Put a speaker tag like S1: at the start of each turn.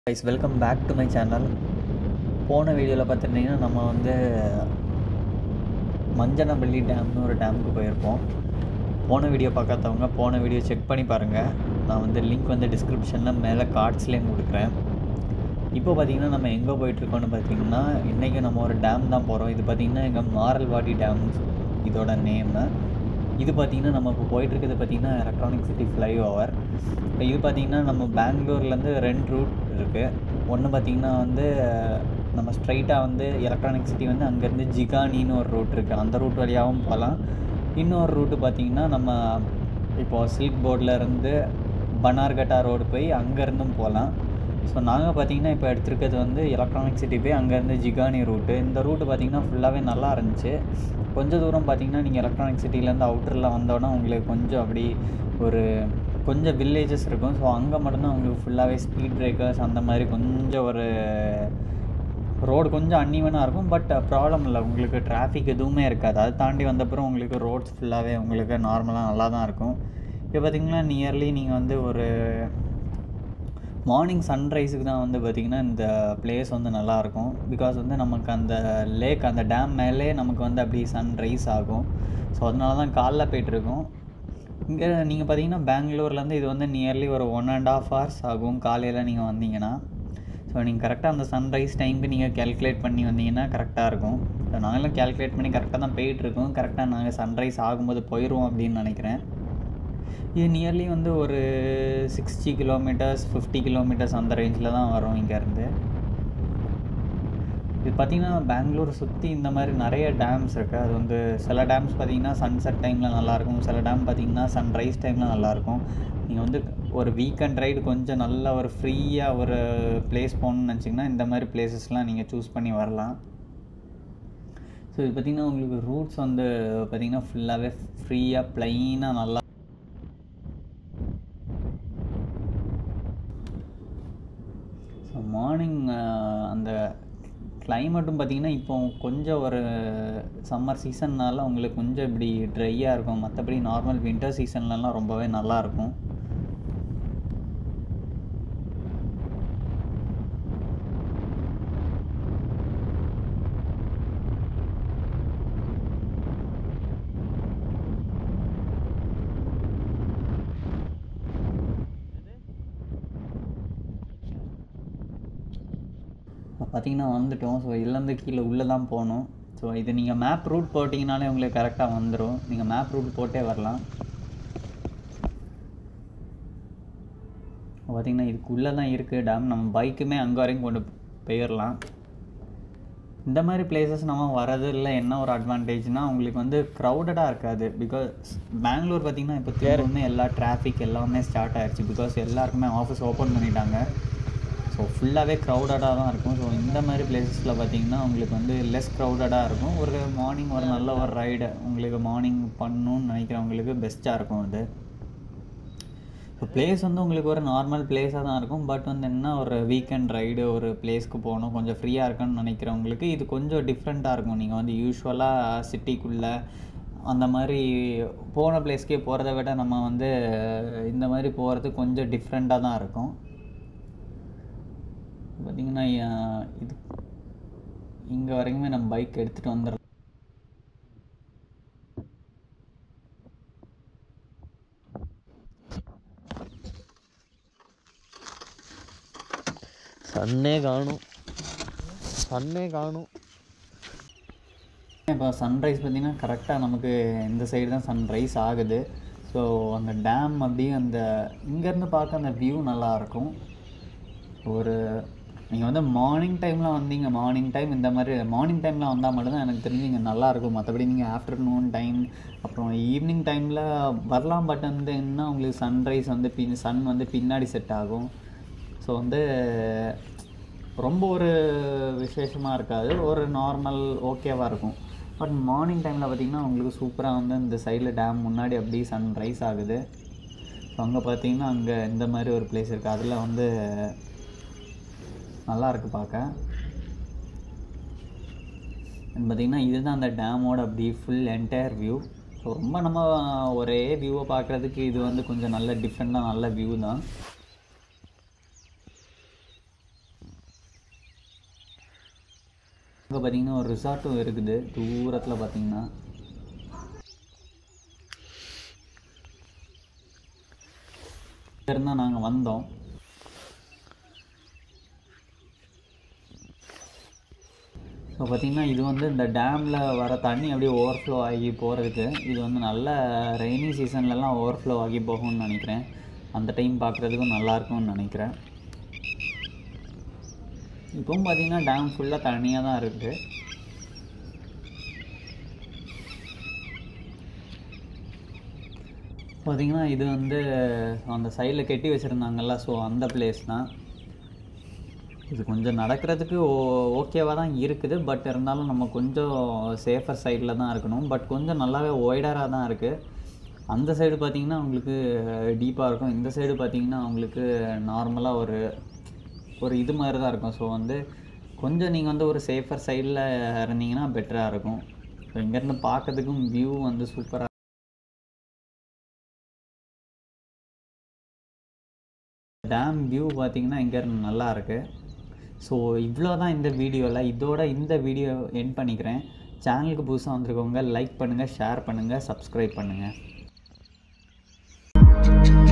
S1: guys welcome back to my channel போன வீடியோவில் பார்த்துட்டிங்கன்னா நம்ம வந்து மஞ்சனப்பள்ளி டேம்னு ஒரு டேமுக்கு போயிருப்போம் போன வீடியோ பார்க்காதவங்க போன வீடியோ செக் பண்ணி பாருங்கள் நான் வந்து லிங்க் வந்து டிஸ்கிரிப்ஷனில் மேலே கார்ட்ஸ்லேயும் கொடுக்குறேன் இப்போ பார்த்தீங்கன்னா நம்ம எங்கே போயிட்டுருக்கோம்னு பார்த்தீங்கன்னா இன்றைக்கி நம்ம ஒரு டேம் தான் போகிறோம் இது பார்த்திங்கன்னா எங்கள் மாரல்வாடி டேம் இதோட நேமு இது பார்த்திங்கன்னா நம்ம இப்போ போயிட்டுருக்கிறது பார்த்திங்கன்னா எலக்ட்ரானிக் சிட்டி ஃப்ளைஓவர் இப்போ இது பார்த்திங்கன்னா நம்ம பெங்களூர்லேருந்து ரெண்டு ரூட் இருக்குது ஒன்று பார்த்திங்கன்னா வந்து நம்ம ஸ்ட்ரைட்டாக வந்து எலக்ட்ரானிக் சிட்டி வந்து அங்கேருந்து ஜிகானின்னு ஒரு ரூட் இருக்குது அந்த ரூட் வழியாகவும் போகலாம் இன்னொரு ரூட்டு பார்த்திங்கன்னா நம்ம இப்போது சில்க் போர்டில் இருந்து பனார்கட்டா ரோடு போய் அங்கேருந்தும் போகலாம் ஸோ நாங்கள் பார்த்தீங்கன்னா இப்போ எடுத்திருக்கிறது வந்து எலக்ட்ரானிக் சிட்டி போய் அங்கேருந்து ஜிகானி ரூட்டு இந்த ரூட்டு பார்த்தீங்கன்னா ஃபுல்லாகவே நல்லா இருந்துச்சு கொஞ்சம் தூரம் பார்த்தீங்கன்னா நீங்கள் எலக்ட்ரானிக் சிட்டிலேருந்து அவுட்டரில் வந்தோன்னா உங்களுக்கு கொஞ்சம் அப்படி ஒரு கொஞ்சம் வில்லேஜஸ் இருக்கும் ஸோ அங்கே மட்டும்தான் உங்களுக்கு ஃபுல்லாகவே ஸ்பீட் பிரேக்கர்ஸ் அந்த மாதிரி கொஞ்சம் ஒரு ரோடு கொஞ்சம் அன்னிவனாக இருக்கும் பட் ப்ராப்ளம் இல்லை உங்களுக்கு டிராஃபிக் எதுவுமே இருக்காது அதை தாண்டி வந்தப்புறம் உங்களுக்கு ரோட்ஸ் ஃபுல்லாகவே உங்களுக்கு நார்மலாக நல்லா தான் இருக்கும் இப்போ பார்த்திங்கன்னா நியர்லி நீங்கள் வந்து ஒரு மார்னிங் சன்ரைஸுக்கு தான் வந்து பார்த்திங்கன்னா இந்த பிளேஸ் வந்து நல்லாயிருக்கும் பிகாஸ் வந்து நமக்கு அந்த லேக் அந்த டேம் மேலே நமக்கு வந்து அப்படி சன்ரைஸ் ஆகும் ஸோ அதனால தான் காலைல போயிட்டுருக்கோம் இங்கே நீங்கள் பார்த்தீங்கன்னா பெங்களூர்லேருந்து இது வந்து நியர்லி ஒரு ஒன் அண்ட் ஆஃப் ஹவர்ஸ் ஆகும் காலையில் நீங்கள் வந்தீங்கன்னா ஸோ நீங்கள் கரெக்டாக அந்த சன்ரைஸ் டைமுக்கு நீங்கள் கேல்குலேட் பண்ணி வந்தீங்கன்னா கரெக்டாக இருக்கும் ஸோ நாங்களும் கேல்குலேட் பண்ணி கரெக்டாக தான் போயிட்டுருக்கோம் கரெக்டாக நாங்கள் சன்ரைஸ் ஆகும்போது போயிடுவோம் அப்படின்னு நினைக்கிறேன் இது நியர்லி வந்து ஒரு சிக்ஸ்டி கிலோமீட்டர்ஸ் ஃபிஃப்டி கிலோமீட்டர்ஸ் அந்த ரேஞ்சில் தான் வரும் இங்கேருந்து இது பார்த்திங்கன்னா பெங்களூர் சுற்றி இந்த மாதிரி நிறைய டேம்ஸ் இருக்குது அது வந்து சில டேம்ஸ் பார்த்திங்கன்னா சன்செட் டைமில் நல்லாயிருக்கும் சில டேம் பார்த்திங்கன்னா சன்ரைஸ் டைமில் நல்லாயிருக்கும் நீங்கள் வந்து ஒரு வீக்கெண்ட் ரைடு கொஞ்சம் நல்ல ஒரு ஃப்ரீயாக ஒரு பிளேஸ் போகணுன்னு நினச்சிங்கன்னா இந்த மாதிரி பிளேசஸ்லாம் நீங்கள் சூஸ் பண்ணி வரலாம் ஸோ இது பார்த்திங்கன்னா உங்களுக்கு ரூட்ஸ் வந்து பார்த்திங்கன்னா ஃபுல்லாகவே ஃப்ரீயாக ப்ளைனாக நல்லா ஸோ மார்னிங் அந்த கிளைமேட்டும் பார்த்திங்கன்னா இப்போ கொஞ்சம் ஒரு சம்மர் சீசன்னால உங்களுக்கு கொஞ்சம் இப்படி ட்ரையாக இருக்கும் மற்றபடி நார்மல் வின்டர் சீசன்லலாம் ரொம்பவே நல்லாயிருக்கும் பார்த்தீங்கன்னா வந்துட்டோம் ஸோ இதுலேருந்து கீழே உள்ளே தான் போகணும் ஸோ இது நீங்கள் மேப் ரூட் போட்டிங்கனாலே உங்களுக்கு கரெக்டாக வந்துடும் நீங்கள் மேப் ரூட் போட்டே வரலாம் பார்த்திங்கன்னா இதுக்குள்ளே தான் இருக்குது டேம் நம்ம பைக்குமே அங்கே வரைக்கும் கொண்டு போயிடலாம் இந்த மாதிரி பிளேசஸ் நம்ம வரதில் என்ன ஒரு அட்வான்டேஜ்னால் உங்களுக்கு வந்து க்ரௌடடாக இருக்காது பிகாஸ் பெங்களூர் பார்த்திங்கன்னா இப்போ தேர்வுமே எல்லா டிராஃபிக் எல்லாமே ஸ்டார்ட் ஆயிடுச்சு பிகாஸ் எல்லாருக்குமே ஆஃபீஸ் ஓப்பன் பண்ணிட்டாங்க ஸோ ஃபுல்லாகவே க்ரௌடடாக தான் இருக்கும் ஸோ இந்த மாதிரி பிளேசஸில் பார்த்தீங்கன்னா உங்களுக்கு வந்து லெஸ் க்ரௌடடாக இருக்கும் ஒரு மார்னிங் ஒரு நல்ல ஒரு ரைடு உங்களுக்கு மார்னிங் பண்ணணும்னு நினைக்கிறவங்களுக்கு பெஸ்ட்டாக இருக்கும் அது ஸோ பிளேஸ் வந்து உங்களுக்கு ஒரு நார்மல் பிளேஸாக தான் இருக்கும் பட் வந்து என்ன ஒரு வீக்கெண்ட் ரைடு ஒரு பிளேஸ்க்கு போகணும் கொஞ்சம் ஃப்ரீயாக இருக்குன்னு நினைக்கிறவங்களுக்கு இது கொஞ்சம் டிஃப்ரெண்ட்டாக இருக்கும் நீங்கள் வந்து யூஸ்வலாக சிட்டிக்குள்ளே அந்த மாதிரி போன பிளேஸ்க்கே போகிறத விட நம்ம வந்து இந்த மாதிரி போகிறது கொஞ்சம் டிஃப்ரெண்ட்டாக தான் இருக்கும் பார்த்திங்கன்னா இது இங்கே வரைக்குமே நம்ம பைக் எடுத்துகிட்டு வந்துடலாம்
S2: சன்னே காணும் சன்னே காணும்
S1: இப்போ சன்ரைஸ் பார்த்திங்கன்னா கரெக்டாக நமக்கு இந்த சைடு தான் சன்ரைஸ் ஆகுது ஸோ அந்த டேம் அப்படியே அந்த இங்கேருந்து பார்க்க அந்த வியூ நல்லாயிருக்கும் ஒரு நீங்கள் வந்து மார்னிங் டைமில் வந்தீங்க மார்னிங் டைம் இந்த மாதிரி மார்னிங் டைமில் வந்தால் மட்டும்தான் எனக்கு தெரிஞ்சு இங்கே நல்லாயிருக்கும் மற்றபடி நீங்கள் ஆஃப்டர்நூன் டைம் அப்புறம் ஈவினிங் டைமில் வரலாம் பட் வந்து என்ன உங்களுக்கு சன்ரைஸ் வந்து பின் சன் வந்து பின்னாடி செட் ஆகும் ஸோ வந்து ரொம்ப ஒரு விசேஷமாக இருக்காது ஒரு நார்மல் ஓகேவாக இருக்கும் பட் மார்னிங் டைமில் பார்த்திங்கன்னா உங்களுக்கு சூப்பராக வந்து இந்த சைடில் டேம் முன்னாடி அப்படியே சன்ரைஸ் ஆகுது ஸோ அங்கே பார்த்தீங்கன்னா அங்கே இந்த மாதிரி ஒரு பிளேஸ் இருக்குது அதில் வந்து நல்லா இருக்குது பார்க்க பார்த்திங்கன்னா இதுதான் அந்த டேமோட அப்படி ஃபுல் என்டையர் வியூ ஸோ ரொம்ப நம்ம ஒரே வியூவை பார்க்குறதுக்கு இது வந்து கொஞ்சம் நல்ல டிஃப்ரெண்ட்டாக நல்ல வியூ தான் அங்கே பார்த்தீங்கன்னா ஒரு ரிசார்ட்டும் இருக்குது தூரத்தில் பார்த்தீங்கன்னா இருந்தால் நாங்கள் வந்தோம் இப்போ பார்த்தீங்கன்னா இது வந்து இந்த டேமில் வர தண்ணி அப்படியே ஓவர்ஃப்ளோ ஆகி போகிறதுக்கு இது வந்து நல்ல ரெய்னி சீசன்லலாம் ஓவர்ஃப்ளோ ஆகி போகும்னு நினைக்கிறேன் அந்த டைம் பார்க்குறதுக்கும் நல்லா இருக்கும்னு நினைக்கிறேன் இப்பவும் பார்த்தீங்கன்னா டேம் ஃபுல்லாக தண்ணியாக தான் இருக்குது பார்த்தீங்கன்னா இது வந்து அந்த சைடில் கெட்டி வச்சுருந்தாங்கல்ல ஸோ அந்த பிளேஸ் தான் இது கொஞ்சம் நடக்கிறதுக்கு ஓ ஓகேவாக தான் இருக்குது பட் இருந்தாலும் நம்ம கொஞ்சம் சேஃபர் சைடில் தான் இருக்கணும் பட் கொஞ்சம் நல்லாவே ஒய்டராக தான் இருக்குது அந்த சைடு பார்த்தீங்கன்னா உங்களுக்கு டீப்பாக இருக்கும் இந்த சைடு பார்த்தீங்கன்னா உங்களுக்கு நார்மலாக ஒரு ஒரு இது மாதிரி தான் இருக்கும் ஸோ வந்து கொஞ்சம் நீங்கள் வந்து ஒரு சேஃபர் சைடில் இருந்தீங்கன்னா பெட்டராக இருக்கும் ஸோ இங்கேருந்து பார்க்கறதுக்கும் வியூ வந்து சூப்பராக டேம் வியூ பார்த்தீங்கன்னா இங்கேருந்து நல்லா இருக்குது ஸோ இவ்வளோ தான் இந்த வீடியோவில் இதோட இந்த வீடியோ என் பண்ணிக்கிறேன் சேனலுக்கு புதுசாக வந்திருக்கவங்க லைக் பண்ணுங்கள் ஷேர் பண்ணுங்கள் சப்ஸ்கிரைப் பண்ணுங்கள்